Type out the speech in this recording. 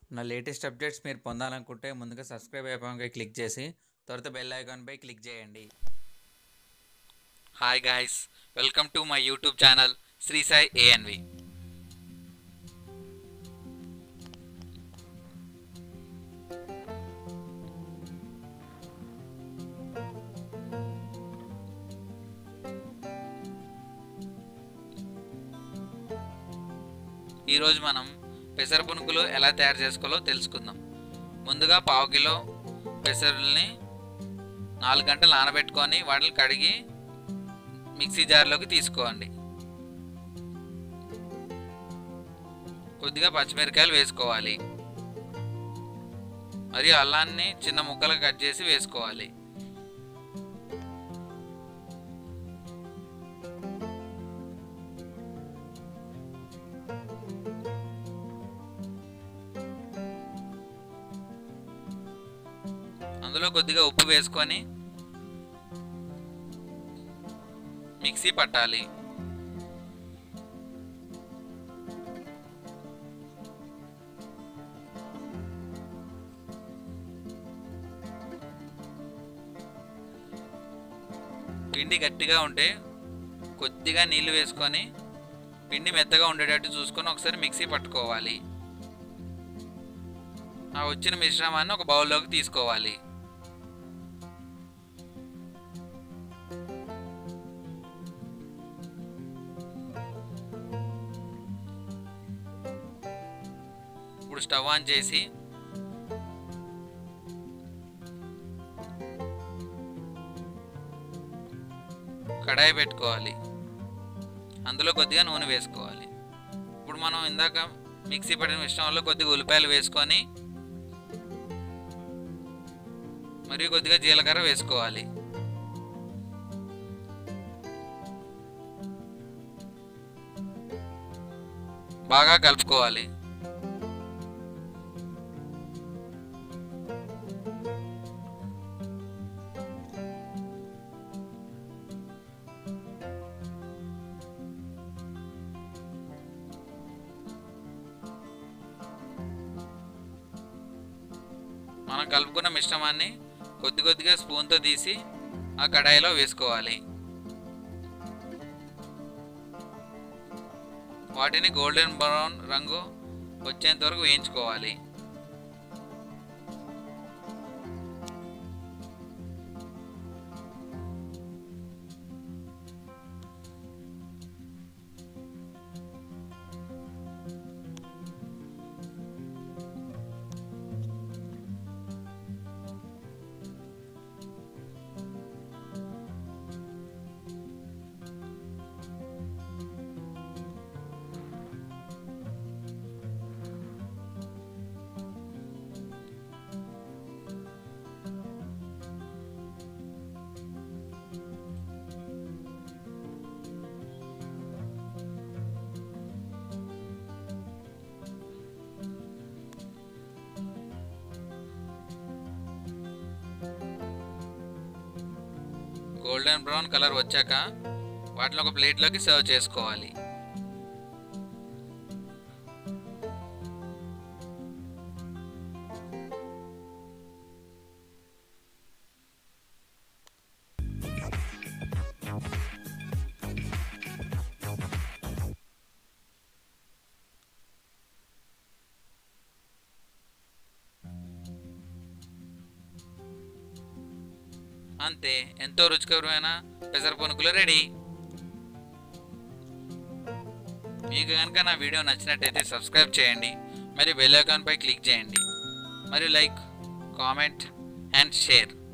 నా latest updates మీరు పొందాలనుకుంటే ముందుగా సబ్స్క్రైబ్ అయిపోయి క్లిక్ చేసి తర్వాత బెల్ ఐకాన్పై క్లిక్ చేయండి hi guys welcome to my YouTube channel Sri Sai ANV ఈరోజు మనం పెసర పునుకులు ఎలా తయారు చేసుకోవాలో తెలుసుకుందాం ముందుగా పావు కిలో పెసరుల్ని నాలుగు గంటలు నానబెట్టుకొని వాటిని కడిగి మిక్సీ జార్లోకి తీసుకోండి కొద్దిగా పచ్చిమిరకాయలు వేసుకోవాలి మరియు అల్లాన్ని చిన్న ముక్కలు కట్ చేసి వేసుకోవాలి అందులో కొద్దిగా ఉప్పు వేసుకొని మిక్సీ పట్టాలి పిండి గట్టిగా ఉంటే కొద్దిగా నీళ్లు వేసుకొని పిండి మెత్తగా ఉండేటట్టు చూసుకొని ఒకసారి మిక్సీ పట్టుకోవాలి ఆ వచ్చిన మిశ్రమాన్ని ఒక బౌల్లోకి తీసుకోవాలి ఇప్పుడు స్టవ్ ఆన్ చేసి కడాయి పెట్టుకోవాలి అందులో కొద్దిగా నూనె వేసుకోవాలి ఇప్పుడు మనం ఇందాక మిక్సీ పట్టిన మిశ్రమంలో కొద్దిగా ఉల్లిపాయలు వేసుకొని మరియు కొద్దిగా జీలకర్ర వేసుకోవాలి బాగా కలుపుకోవాలి మనం కలుపుకున్న మిశ్రమాన్ని కొద్ది కొద్దిగా స్పూన్తో తీసి ఆ కడాయిలో వేసుకోవాలి వాటిని గోల్డెన్ బ్రౌన్ రంగు వచ్చేంత వరకు వేయించుకోవాలి గోల్డెన్ బ్రౌన్ కలర్ వచ్చాక వాటిని ఒక ప్లేట్లోకి సర్వ్ చేసుకోవాలి అంతే ఎంతో రుచికరమైన పెసర పునుకులు రెడీ మీకు కనుక నా వీడియో నచ్చినట్టయితే సబ్స్క్రైబ్ చేయండి మరియు బెల్ ఐకాన్పై క్లిక్ చేయండి మరియు లైక్ కామెంట్ అండ్ షేర్